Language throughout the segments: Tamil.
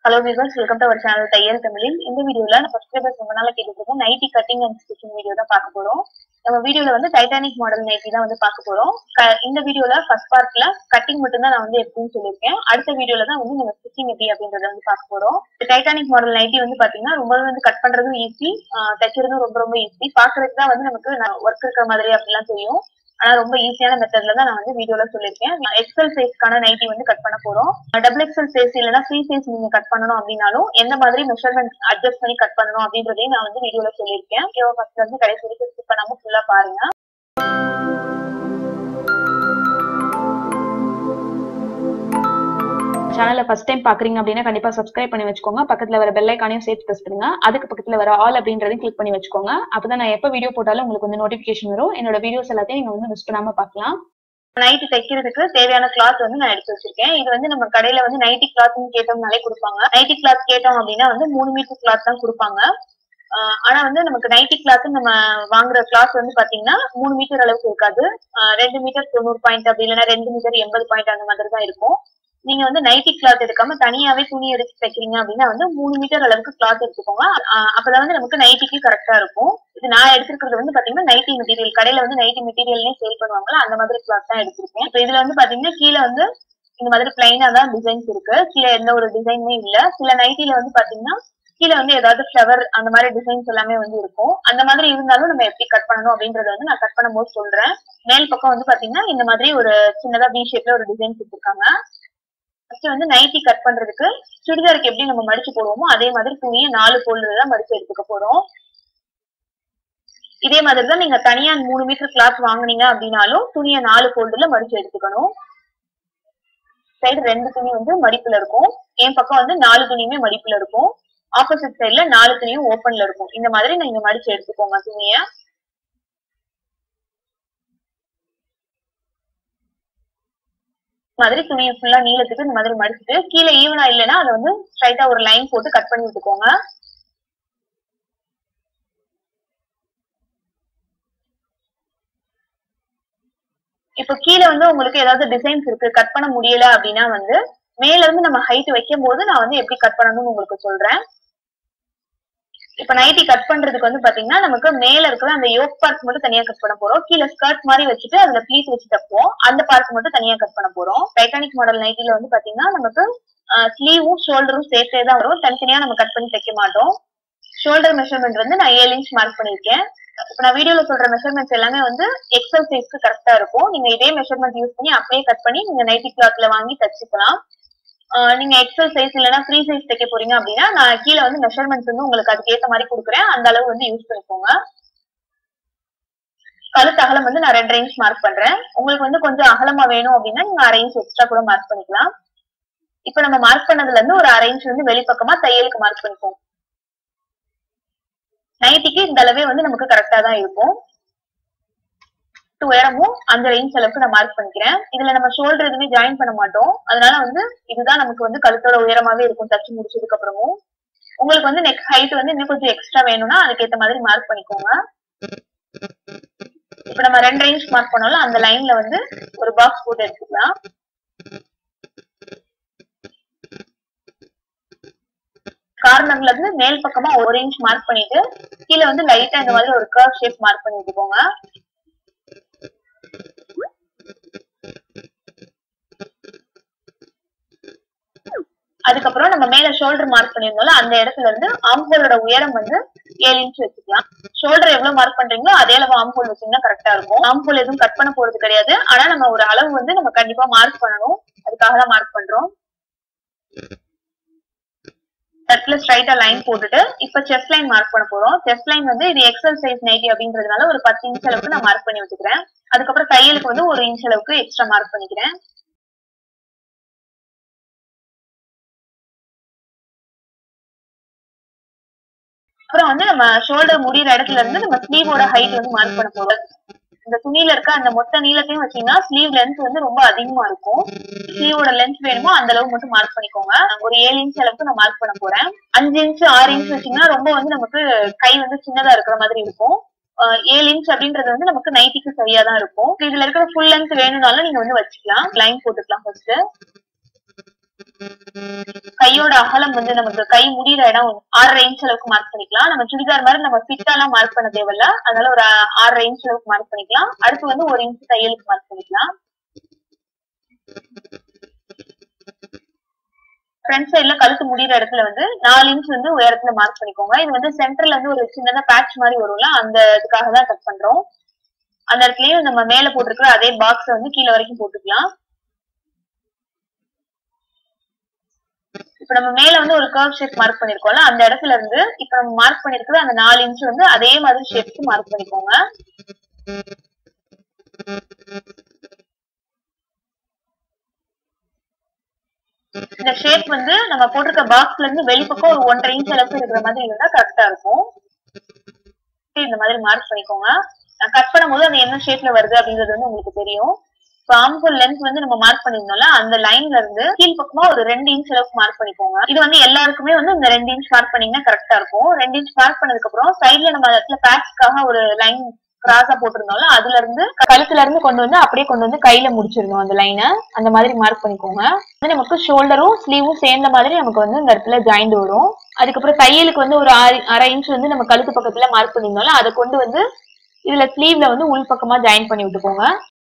hello viewers welcome to our channel தையல் தமிழில் இந்த வீடியோல நான் சப்ஸ்கிரைபர்ஸ் ரொம்ப நாளா கேட்டுட்டு இருக்கோம் nighty cutting and stitching video தான் பார்க்க போறோம் நம்ம வீடியோல வந்து டைட்டானிக் மாடல் நைட்டி தான் வந்து பார்க்க போறோம் க- இந்த வீடியோல ஃபர்ஸ்ட் பார்ட்ல கட்டிங் மட்டும் தான் நான் வந்து எப்படின்னு சொல்லியிருக்கேன் அடுத்த வீடியோல தான் வந்து நம்ம ஸ்டிச்சிங் எப்படி அப்படின்றத வந்து பார்க்க போறோம் டைட்டானிக் மாடல் நைட்டி வந்து பாத்தீங்கன்னா ரொம்பவே வந்து கட் பண்றதும் ஈஸி தைக்கிறதும் ரொம்ப ரொம்ப ஈஸி பாக்குறதுக்கு தான் வந்து நமக்கு ஒர்க் இருக்கிற மாதிரி அப்படிலாம் தெரியும் ஆனா ரொம்ப ஈஸியான மெத்தட்ல தான் நான் வந்து வீடியோல சொல்லியிருக்கேன் எக்ஸல் சைஸ்க்கான நைட்டி வந்து கட் பண்ண போறோம் டபுள் எக்ஸல் சைஸ் இல்லைன்னா ஃப்ரீ சைஸ் நீங்க கட் பண்ணணும் அப்படின்னாலும் எந்த மாதிரி மெஷர்மெண்ட் அட்ஜஸ்ட் பண்ணி கட் பண்ணணும் அப்படின்றதையும் நான் வந்து வீடியோல சொல்லியிருக்கேன் ஃபர்ஸ்ட் வந்து கடைசி வரைக்கும் ஸ்கிப் பண்ணாம ஃபுல்லா பாருங்க சேனலை ஃபர்ஸ்ட் டைம் பாக்குறீங்க அப்படின்னா கண்டிப்பா சப்ஸ்கிரைப் பண்ணி வச்சுக்கோங்க பக்கத்துல வர பெல் ஐக்கானையும் சேர்த்து பிரஸ் பண்ணுங்க அதுக்கு பக்கத்துல வர ஆல் அப்படின்றதையும் கிளிக் பண்ணி வச்சுக்கோங்க அப்பதான் நான் எப்ப வீடியோ போட்டாலும் உங்களுக்கு வந்து நோட்டிபிகேஷன் வரும் என்னோட வீடியோஸ் எல்லாத்தையும் நீங்க வந்து மிஸ் பண்ணாம பார்க்கலாம் நைட்டி தைக்கிறதுக்கு தேவையான கிளாத் வந்து நான் எடுத்து வச்சிருக்கேன் இது வந்து நம்ம கடையில வந்து நைட்டி கிளாத்னு கேட்டோம்னாலே கொடுப்பாங்க நைட்டி கிளாத் கேட்டோம் அப்படின்னா வந்து மூணு மீட்டர் கிளாத் தான் கொடுப்பாங்க ஆஹ் ஆனா வந்து நமக்கு நைட்டி கிளாத் நம்ம வாங்குற கிளாத் வந்து பாத்தீங்கன்னா மூணு மீட்டர் அளவுக்கு இருக்காது ஆஹ் ரெண்டு மீட்டர் தொண்ணூறு பாயிண்ட் அப்படி இல்லைன்னா ரெண்டு மீட்டர் எண்பது பாயிண்ட் அந்த மாதிரி தான் இருக்கும் நீங்க வந்து நைட்டி கிளாத் எடுக்காம தனியாவே துணி எடுத்து தைக்கிறீங்க அப்படின்னா வந்து மூணு மீட்டர் அளவுக்கு கிளாத் எடுத்துக்கோங்க ஆஹ் அப்பதான் வந்து நமக்கு நைட்டிக்கு கரெக்டா இருக்கும் இது நான் எடுத்திருக்கிறது வந்து பாத்தீங்கன்னா நைட்டி மெட்டீரியல் கடையில வந்து நைட்டி மெட்டீரியல்லே சேல் பண்ணுவாங்கல்ல அந்த மாதிரி கிளாத் தான் எடுத்திருக்கேன் இப்போ இதுல வந்து பாத்தீங்கன்னா கீழே வந்து இந்த மாதிரி பிளைனா தான் டிசைன்ஸ் இருக்கு கீழே எந்த ஒரு டிசைனுமே இல்ல சில நைட்டில வந்து பாத்தீங்கன்னா கீழே வந்து ஏதாவது ஃபிளவர் அந்த மாதிரி டிசைன்ஸ் எல்லாமே வந்து இருக்கும் அந்த மாதிரி இருந்தாலும் நம்ம எப்படி கட் பண்ணணும் அப்படின்றத வந்து நான் கட் பண்ணும்போது சொல்றேன் மேல் பக்கம் வந்து பாத்தீங்கன்னா இந்த மாதிரி ஒரு சின்னதா வி ஷேப்ல ஒரு டிசைன் கொடுத்துருக்காங்க ஃபர்ஸ்ட் வந்து நைட்டி கட் பண்றதுக்கு சுடிதாருக்கு எப்படி நம்ம மடிச்சு போடுவோமோ அதே மாதிரி துணியை நாலு போல்டுல தான் மடிச்சு எடுத்துக்க போறோம் இதே மாதிரி தான் நீங்க தனியா மூணு மீட்டர் கிளாத் வாங்குனீங்க அப்படின்னாலும் துணியை நாலு போல்டுல மடிச்சு எடுத்துக்கணும் சைடு ரெண்டு துணி வந்து மடிப்புல இருக்கும் என் பக்கம் வந்து நாலு துணியுமே மடிப்புல இருக்கும் ஆப்போசிட் சைடுல நாலு துணியும் ஓப்பன்ல இருக்கும் இந்த மாதிரி நீங்க மடிச்சு எடுத்துக்கோங்க துணிய மாதிரி துணியை ஃபுல்லா நீளத்துக்கு இந்த மாதிரி மடிச்சுட்டு கீழே ஈவனா இல்லைன்னா அதை வந்து ஸ்ட்ரைட்டா ஒரு லைன் போட்டு கட் பண்ணி விட்டுக்கோங்க இப்போ கீழே வந்து உங்களுக்கு ஏதாவது டிசைன்ஸ் இருக்கு கட் பண்ண முடியல அப்படின்னா வந்து மேல இருந்து நம்ம ஹைட் வைக்கும் போது நான் வந்து எப்படி கட் பண்ணணும்னு உங்களுக்கு சொல்றேன் இப்ப நைட்டி கட் பண்றதுக்கு வந்து பாத்தீங்கன்னா நமக்கு மேல இருக்கிற அந்த யோக் பார்ட்ஸ் மட்டும் தனியா கட் பண்ண போறோம் கீழே ஸ்கர்ட் மாதிரி வச்சுட்டு அதுல ப்ளீட் வச்சு தப்போம் அந்த பார்ட்ஸ் மட்டும் தனியா கட் பண்ண போறோம் டைட்டானிக் மாடல் நைட்டில வந்து பாத்தீங்கன்னா நமக்கு ஸ்லீவும் ஷோல்டரும் சேர்த்தே தான் வரும் தனித்தனியா நம்ம கட் பண்ணி தைக்க மாட்டோம் ஷோல்டர் மெஷர்மெண்ட் வந்து நான் ஏழு இன்ச் மார்க் பண்ணிருக்கேன் இப்ப நான் வீடியோல சொல்ற மெஷர்மெண்ட்ஸ் எல்லாமே வந்து எக்ஸல் சைஸ்க்கு கரெக்டா இருக்கும் நீங்க இதே மெஷர்மெண்ட் யூஸ் பண்ணி அப்படியே கட் பண்ணி நீங்க நைட்டி கிளாத்ல வாங்கி தச்சுக்கலாம் ஆஹ் நீங்க எக்ஸல் சைஸ் இல்லைன்னா ஃப்ரீ சைஸ் தைக்க போறீங்க அப்படின்னா நான் கீழே வந்து மெஷர்மெண்ட்ஸ் வந்து உங்களுக்கு அதுக்கு ஏத்த மாதிரி கொடுக்குறேன் அந்த அளவு வந்து யூஸ் பண்ணிக்கோங்க கழுத்து அகலம் வந்து நான் ரெண்டு இன்ச் மார்க் பண்றேன் உங்களுக்கு வந்து கொஞ்சம் அகலமா வேணும் அப்படின்னா நீங்க அரை இன்ச் எக்ஸ்ட்ரா கூட மார்க் பண்ணிக்கலாம் இப்ப நம்ம மார்க் பண்ணதுல இருந்து ஒரு அரை இன்ச் வந்து வெளிப்பக்கமா தையலுக்கு மார்க் பண்ணிப்போம் நைட்டிக்கு இந்த அளவே வந்து நமக்கு கரெக்டா தான் இருக்கும் உயரமும் அந்த ரேஞ்ச் அளவுக்கு நான் மார்க் பண்ணிக்கிறேன் இதுல நம்ம ஷோல்டர் எதுவுமே ஜாயின் பண்ண மாட்டோம் அதனால வந்து இதுதான் நமக்கு வந்து கழுத்தோட உயரமாவே இருக்கும் தச்சு முடிச்சதுக்கு அப்புறமும் உங்களுக்கு வந்து நெக் ஹைட் வந்து இன்னும் கொஞ்சம் எக்ஸ்ட்ரா வேணும்னா அதுக்கேத்த மாதிரி மார்க் பண்ணிக்கோங்க இப்ப நம்ம ரெண்டு ரேஞ்ச் மார்க் பண்ணாலும் அந்த லைன்ல வந்து ஒரு பாக்ஸ் போட்டு எடுத்துக்கலாம் கார்னர்ல இருந்து மேல் பக்கமா ஒரு இன்ச் மார்க் பண்ணிட்டு கீழே வந்து லைட்டா இந்த மாதிரி ஒரு கர்வ் ஷேப் மார்க் பண்ணி விட்டுக்கோங்க அதுக்கப்புறம் நம்ம மேல ஷோல்டர் மார்க் பண்ணிருந்தோம்ல அந்த இடத்துல இருந்து ஆம்ஹோலோட உயரம் வந்து ஏழு இன்ச் வச்சுக்கலாம் ஷோல்டர் எவ்வளவு மார்க் பண்றீங்களோ அதே அளவு ஆம்ஹோல் வச்சீங்கன்னா கரெக்டா இருக்கும் ஆம்ஹோல் எதுவும் கட் பண்ண போறது கிடையாது ஆனா நம்ம ஒரு அளவு வந்து நம்ம கண்டிப்பா மார்க் பண்ணணும் அதுக்காக தான் மார்க் பண்றோம் தட்டுல ஸ்ட்ரைட்டா லைன் போட்டுட்டு இப்ப செஸ்ட் லைன் மார்க் பண்ண போறோம் செஸ்ட் லைன் வந்து இது எக்ஸல் சைஸ் நைட்டி அப்படின்றதுனால ஒரு பத்து இன்ச் அளவுக்கு நான் மார்க் பண்ணி வச்சுக்கிறேன் அதுக்கப்புறம் தையலுக்கு வந்து ஒரு இன்ச் அளவுக்கு எக்ஸ்ட்ரா மார்க் பண்ணிக்கிறேன் அப்புறம் வந்து நம்ம ஷோல்டர் முடியிற இடத்துல இருந்து நம்ம ஸ்லீவோட ஹைட் வந்து மார்க் பண்ண போறோம் இந்த துணியில இருக்க அந்த மொத்த நீளத்தையும் வச்சீங்கன்னா ஸ்லீவ் லென்த் வந்து ரொம்ப அதிகமா இருக்கும் ஸ்லீவோட லென்த் வேணுமோ அந்த அளவு மட்டும் மார்க் பண்ணிக்கோங்க ஒரு ஏழு இன்ச் அளவுக்கு நான் மார்க் பண்ண போறேன் அஞ்சு இன்ச் ஆறு இன்ச் வச்சீங்கன்னா ரொம்ப வந்து நமக்கு கை வந்து சின்னதா இருக்கிற மாதிரி இருக்கும் ஆஹ் ஏழு இன்ச் அப்படின்றது வந்து நமக்கு நைட்டிக்கு சரியா தான் இருக்கும் இதுல இருக்கிற ஃபுல் லென்த் வேணும்னாலும் நீங்க வந்து வச்சுக்கலாம் லைன் போட்டுக்கலாம் ஃபர்ஸ்ட் கையோட அகலம் வந்து நமக்கு கை முடியிற இடம் ஆறரை இன்ச் அளவுக்கு மார்க் பண்ணிக்கலாம் நம்ம சுடிதார் மாதிரி நம்ம ஃபிட்டா எல்லாம் மார்க் பண்ண தேவையில்ல அதனால ஒரு ஆறரை இன்ச் அளவுக்கு மார்க் பண்ணிக்கலாம் அடுத்து வந்து ஒரு இன்ச் தையலுக்கு மார்க் பண்ணிக்கலாம் ஃப்ரண்ட் சைடுல கழுத்து முடியிற இடத்துல வந்து நாலு இன்ச் வந்து உயரத்துல மார்க் பண்ணிக்கோங்க இது வந்து சென்டர்ல வந்து ஒரு சின்னதா பேட்ச் மாதிரி வரும்ல அந்த இதுக்காக தான் கட் பண்றோம் அந்த இடத்துலயும் நம்ம மேல போட்டிருக்கிற அதே பாக்ஸ் வந்து கீழே வரைக்கும் போட்டுக்கலாம் இப்ப நம்ம மேல வந்து ஒரு கர்வ் ஷேப் மார்க் பண்ணிருக்கோம்ல அந்த இடத்துல இருந்து இப்ப நம்ம மார்க் பண்ணிருக்கிற அந்த நாலு இன்ச் வந்து அதே மாதிரி ஷேப்க்கு மார்க் பண்ணிக்கோங்க இந்த ஷேப் வந்து நம்ம போட்டிருக்க பாக்ஸ்ல இருந்து வெளிப்பக்கம் ஒரு ஒன்றரை இன்ச் அளவுக்கு இருக்கிற மாதிரி இருந்தா கரெக்டா இருக்கும் இந்த மாதிரி மார்க் பண்ணிக்கோங்க கட் பண்ணும்போது அது என்ன ஷேப்ல வருது அப்படிங்கிறது வந்து உங்களுக்கு தெரியும் இப்போ ஆம்ஹோல் லென்த் வந்து நம்ம மார்க் பண்ணிருந்தோம்ல அந்த லைன்ல இருந்து கீழ் பக்கமா ஒரு ரெண்டு இன்ச் அளவுக்கு மார்க் பண்ணிக்கோங்க இது வந்து எல்லாருக்குமே வந்து இந்த ரெண்டு இன்ச் மார்க் பண்ணீங்கன்னா கரெக்டா இருக்கும் ரெண்டு இன்ச் மார்க் பண்ணதுக்கு அப்புறம் சைட்ல நம்ம இடத்துல பேட்ச்க்காக ஒரு லைன் கிராஸா போட்டிருந்தோம்ல அதுல இருந்து கழுத்துல இருந்து கொண்டு வந்து அப்படியே கொண்டு வந்து கையில முடிச்சிடணும் அந்த லைனை அந்த மாதிரி மார்க் பண்ணிக்கோங்க வந்து நமக்கு ஷோல்டரும் ஸ்லீவும் சேர்ந்த மாதிரி நமக்கு வந்து இந்த இடத்துல ஜாயிண்ட் வரும் அதுக்கப்புறம் தையலுக்கு வந்து ஒரு ஆறு அரை இன்ச் வந்து நம்ம கழுத்து பக்கத்துல மார்க் பண்ணியிருந்தோம்ல அதை கொண்டு வந்து இதுல ஸ்லீவ்ல வந்து உள் பக்கமா ஜாயின் பண்ணி விட்டுக்கோங்க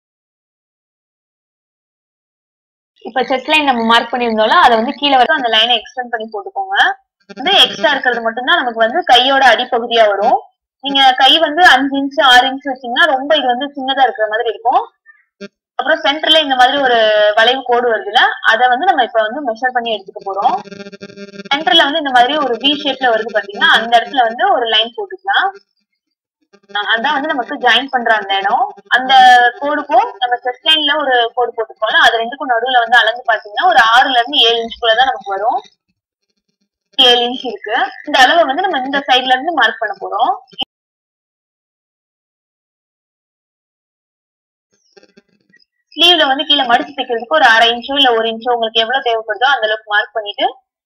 இப்ப செஸ்ட் லைன் நம்ம மார்க் பண்ணியிருந்தோம்ல அதை வந்து கீழே வரைக்கும் அந்த லைனை எக்ஸ்டெண்ட் பண்ணி போட்டுக்கோங்க வந்து எக்ஸ்ட்ரா இருக்கிறது மட்டும்தான் நமக்கு வந்து கையோட அடிப்பகுதியா வரும் நீங்க கை வந்து அஞ்சு இன்ச் ஆறு இன்ச் வச்சீங்கன்னா ரொம்ப இது வந்து சின்னதா இருக்கிற மாதிரி இருக்கும் அப்புறம் சென்டர்ல இந்த மாதிரி ஒரு வளைவு கோடு வருதுல அதை வந்து நம்ம இப்ப வந்து மெஷர் பண்ணி எடுத்துக்க போறோம் சென்டர்ல வந்து இந்த மாதிரி ஒரு வி ஷேப்ல வருது பாத்தீங்கன்னா அந்த இடத்துல வந்து ஒரு லைன் போட்டுக்கலாம் அதான் வந்து நமக்கு ஜாயின் பண்ற அந்த இடம் அந்த கோடுக்கும் நம்ம செஸ்ட் லைன்ல ஒரு கோடு போட்டுக்கோல அது ரெண்டுக்கும் நடுவுல வந்து அளந்து பாத்தீங்கன்னா ஒரு ஆறுல இருந்து ஏழு இன்ச்சுக்குள்ளதான் நமக்கு வரும் ஏழு இன்ச் இருக்கு இந்த அளவை வந்து நம்ம இந்த சைட்ல இருந்து மார்க் பண்ண போறோம் ஸ்லீவ்ல வந்து கீழே மடிச்சு தைக்கிறதுக்கு ஒரு அரை இன்ச்சோ இல்ல ஒரு இன்ச்சோ உங்களுக்கு எவ்வளவு தேவைப்படுதோ அந்த அளவுக்கு மார்க் பண்ணிட்டு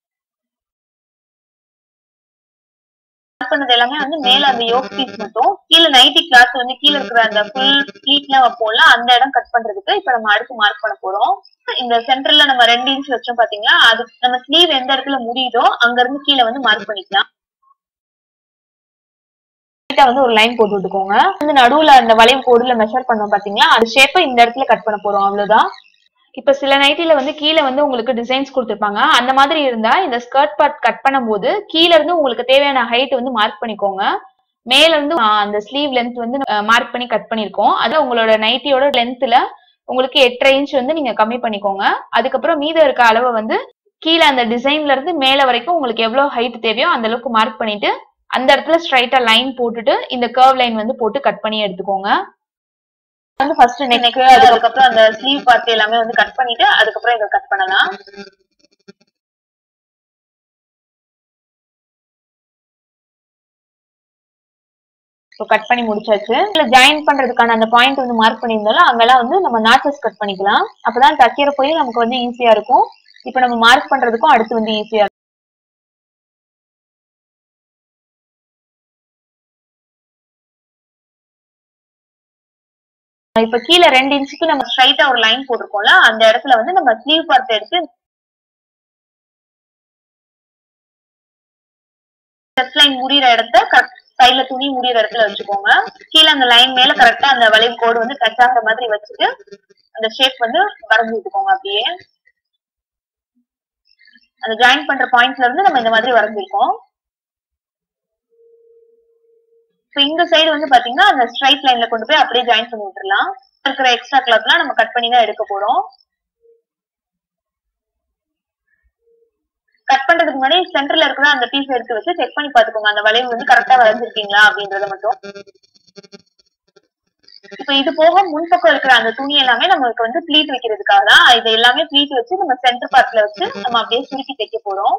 மார்க் பண்ணது எல்லாமே வந்து மேல அந்த யோக் பீஸ் மட்டும் கீழே நைட்டி கிளாத் வந்து கீழே இருக்கிற அந்த ஃபுல் ஸ்லீட் எல்லாம் வைப்போம்ல அந்த இடம் கட் பண்றதுக்கு இப்ப நம்ம அடுத்து மார்க் பண்ண போறோம் இந்த சென்டர்ல நம்ம ரெண்டு இன்ச் வச்சோம் பாத்தீங்களா அது நம்ம ஸ்லீவ் எந்த இடத்துல முடியுதோ அங்க இருந்து கீழே வந்து மார்க் பண்ணிக்கலாம் வந்து ஒரு லைன் போட்டு விட்டுக்கோங்க வந்து நடுவுல அந்த வளைவு கோடுல மெஷர் பண்ணோம் பாத்தீங்களா அது ஷேப்பை இந்த இடத்துல கட் பண்ண போறோம் அவ்வளவுதான் இப்ப சில நைட்டில வந்து கீழே வந்து உங்களுக்கு டிசைன்ஸ் கொடுத்துருப்பாங்க அந்த மாதிரி இருந்தா இந்த ஸ்கர்ட் பார்ட் கட் பண்ணும்போது கீழே இருந்து உங்களுக்கு தேவையான ஹைட் வந்து மார்க் பண்ணிக்கோங்க மேல இருந்து அந்த ஸ்லீவ் லென்த் வந்து மார்க் பண்ணி கட் பண்ணிருக்கோம் அது உங்களோட நைட்டியோட லென்த்ல உங்களுக்கு எட்டரை இன்ச் வந்து நீங்க கம்மி பண்ணிக்கோங்க அதுக்கப்புறம் மீதம் இருக்க அளவை வந்து கீழே அந்த டிசைன்ல இருந்து மேல வரைக்கும் உங்களுக்கு எவ்வளவு ஹைட் தேவையோ அந்த அளவுக்கு மார்க் பண்ணிட்டு அந்த இடத்துல ஸ்ட்ரைட்டா லைன் போட்டுட்டு இந்த கர்வ் லைன் வந்து போட்டு கட் பண்ணி எடுத்துக்கோங்க வந்து ஃபர்ஸ்ட் நெக் நெக் அதுக்கப்புறம் அந்த ஸ்லீவ் பார்ட் எல்லாமே வந்து கட் பண்ணிட்டு அதுக்கப்புறம் இதை கட் பண்ணலாம் ஸோ கட் பண்ணி முடிச்சாச்சு இல்ல ஜாயின் பண்றதுக்கான அந்த பாயிண்ட் வந்து மார்க் பண்ணியிருந்தாலும் அங்கெல்லாம் வந்து நம்ம நாச்சஸ் கட் பண்ணிக்கலாம் அப்பதான் தைக்கிற போய் நமக்கு வந்து ஈஸியா இருக்கும் இப்போ நம்ம மார்க் பண்றதுக்கும் அடுத்து வந்து ஈஸியா இருக்கும் இப்ப கீழே ரெண்டு இன்ச்சுக்கு நம்ம ஸ்ட்ரைட்டா ஒரு லைன் போட்டிருக்கோம்ல அந்த இடத்துல வந்து நம்ம ஸ்லீவ் பார்ட் எடுத்து செஸ்ட் லைன் முடியிற இடத்த கரெக்ட் சைட்ல துணி முடியிற இடத்துல வச்சுக்கோங்க கீழே அந்த லைன் மேல கரெக்டா அந்த வளைவு கோடு வந்து டச் ஆகுற மாதிரி வச்சுட்டு அந்த ஷேப் வந்து வரைஞ்சு விட்டுக்கோங்க அப்படியே அந்த ஜாயின் பண்ற பாயிண்ட்ல இருந்து நம்ம இந்த மாதிரி வரைஞ்சிருக்கோம் இப்போ இந்த சைடு வந்து பாத்தீங்கன்னா அந்த ஸ்ட்ரைட் லைன்ல கொண்டு போய் அப்படியே ஜாயின் பண்ணி விட்டுறலாம் இருக்கிற எக்ஸ்ட்ரா கிளாத்லாம் நம்ம கட் பண்ணி தான் எடுக்க போறோம் கட் பண்றதுக்கு முன்னாடி சென்டர்ல இருக்கிற அந்த பீஸ் எடுத்து வச்சு செக் பண்ணி பாத்துக்கோங்க அந்த வளைவு வந்து கரெக்டா வரைஞ்சிருக்கீங்களா அப்படின்றத மட்டும் இப்ப இது போக முன்பக்கம் இருக்கிற அந்த துணி எல்லாமே நம்மளுக்கு வந்து ப்ளீட் வைக்கிறதுக்காக தான் இது எல்லாமே ப்ளீட் வச்சு நம்ம சென்டர் பார்ட்ல வச்சு நம்ம அப்படியே சுருக்கி தைக்க போறோம்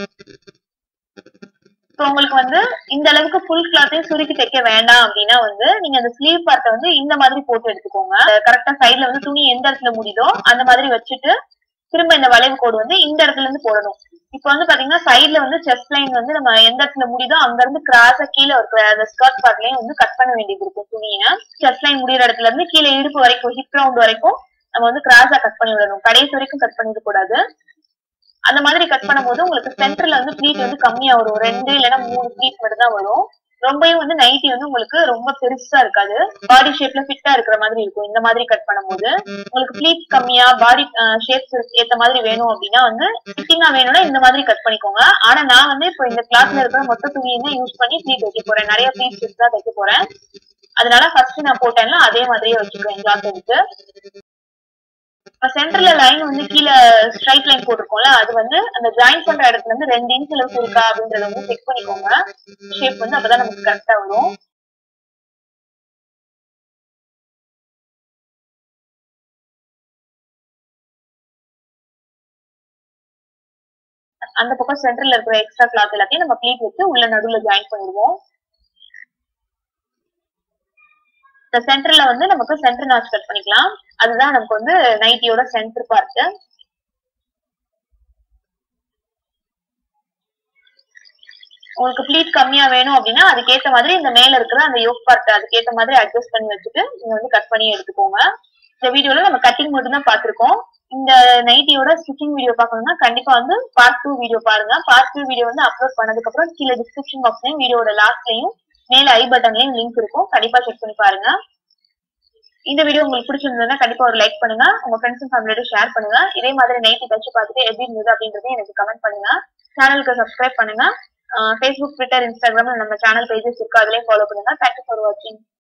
இப்போ உங்களுக்கு வந்து இந்த அளவுக்கு ஃபுல் கிளாத்தையும் சுருக்கி தைக்க வேண்டாம் அப்படின்னா வந்து நீங்க அந்த ஸ்லீவ் பார்ட்டை வந்து இந்த மாதிரி போட்டு எடுத்துக்கோங்க கரெக்டா சைட்ல வந்து துணி எந்த இடத்துல முடியுதோ அந்த மாதிரி வச்சுட்டு திரும்ப இந்த வளைவு கோடு வந்து இந்த இடத்துல இருந்து போடணும் இப்போ வந்து பாத்தீங்கன்னா சைட்ல வந்து செஸ்ட் லைன் வந்து நம்ம எந்த இடத்துல முடியுதோ அங்க இருந்து கிராஸா கீழே இருக்கிற அந்த ஸ்கர்ட் பார்ட்லயும் வந்து கட் பண்ண வேண்டியது இருக்கும் துணியை செஸ்ட் லைன் முடியிற இடத்துல இருந்து கீழே இடுப்பு வரைக்கும் ஹிப் ரவுண்ட் வரைக்கும் நம்ம வந்து கிராஸா கட் பண்ணி விடணும் கடைசி வரைக்கும் கட் பண்ணிட கூடாது அந்த மாதிரி கட் பண்ணும்போது உங்களுக்கு சென்டர்ல வந்து ப்ளீட் வந்து கம்மியா வரும் ரெண்டு இல்லைன்னா மூணு ப்ளீட் மட்டும் தான் வரும் ரொம்பவும் வந்து நைட்டி வந்து உங்களுக்கு ரொம்ப பெருசா இருக்காது பாடி ஷேப்ல ஃபிட்டா இருக்கிற மாதிரி இருக்கும் இந்த மாதிரி கட் பண்ணும்போது உங்களுக்கு ப்ளீட் கம்மியா பாடி ஷேப்ஸ் ஏத்த மாதிரி வேணும் அப்படின்னா வந்து ஃபிட்டிங்கா வேணும்னா இந்த மாதிரி கட் பண்ணிக்கோங்க ஆனா நான் வந்து இப்போ இந்த கிளாத்ல இருக்கிற மொத்த துணியை யூஸ் பண்ணி ப்ளீட் வைக்க போறேன் நிறைய ப்ளீட்ஸ் தான் தைக்க போறேன் அதனால ஃபர்ஸ்ட் நான் போட்டேன்ல அதே மாதிரியே வச்சுக்குவேன் கிளாத் எடுத்து சென்டர்ல லைன் வந்து கீழே ஸ்ட்ரைட் லைன் போட்டிருக்கோம்ல அது வந்து அந்த ஜாயின் பண்ற இடத்துல இருந்து ரெண்டு இன்ச் அளவுக்கு இருக்கா அப்படின்றத வந்து செக் பண்ணிக்கோங்க ஷேப் வந்து அப்பதான் நமக்கு கரெக்டா வரும் அந்த பக்கம் சென்டர்ல இருக்கிற எக்ஸ்ட்ரா கிளாத் எல்லாத்தையும் நம்ம ப்ளீட் வச்சு உள்ள நடுவுல ஜாயின் பண்ணிடுவோம் இந்த சென்டர்ல வந்து நமக்கு சென்டர் நாச் கட் பண்ணிக்கலாம் அதுதான் நமக்கு வந்து நைட்டியோட சென்டர் பார்ட் உங்களுக்கு ப்ளீட் கம்மியா வேணும் அப்படின்னா அதுக்கேத்த மாதிரி இந்த மேல இருக்கிற அந்த யோக் பார்ட் அதுக்கேத்த மாதிரி அட்ஜஸ்ட் பண்ணி வச்சுட்டு நீங்க வந்து கட் பண்ணி எடுத்துக்கோங்க இந்த வீடியோல நம்ம கட்டிங் மட்டும் தான் பார்த்திருக்கோம் இந்த நைட்டியோட ஸ்டிச்சிங் வீடியோ பார்க்கணும்னா கண்டிப்பா வந்து பார்ட் டூ வீடியோ பாருங்க பார்ட் டூ வீடியோ வந்து அப்லோட் பண்ணதுக்கு அப்புறம் கீழே டிஸ்கிரிப்ஷன் பாக்ஸ்லயும் வீடியோட லாஸ்ட்லயும் மேல ஐ பட்டன்லயும் லிங்க் இருக்கும் கண்டிப்பா செக் பண்ணி பாருங்க இந்த வீடியோ உங்களுக்கு பிடிச்சிருந்ததுன்னா கண்டிப்பா ஒரு லைக் பண்ணுங்க உங்க ஃப்ரெண்ட்ஸ் அண்ட் ஃபேமிலியோட ஷேர் பண்ணுங்க இதே மாதிரி நைட்டி தச்சு பார்த்துட்டு எப்படி இருந்தது அப்படின்றத எனக்கு கமெண்ட் பண்ணுங்க சேனலுக்கு சப்ஸ்கிரைப் பண்ணுங்க ஃபேஸ்புக் ட்விட்டர் இன்ஸ்டாகிராம் நம்ம சேனல் பேஜஸ் இருக்கு அதுலயும் ஃபாலோ பண்ணுங்க தேங்க்யூ ஃபார் வாட்சிங்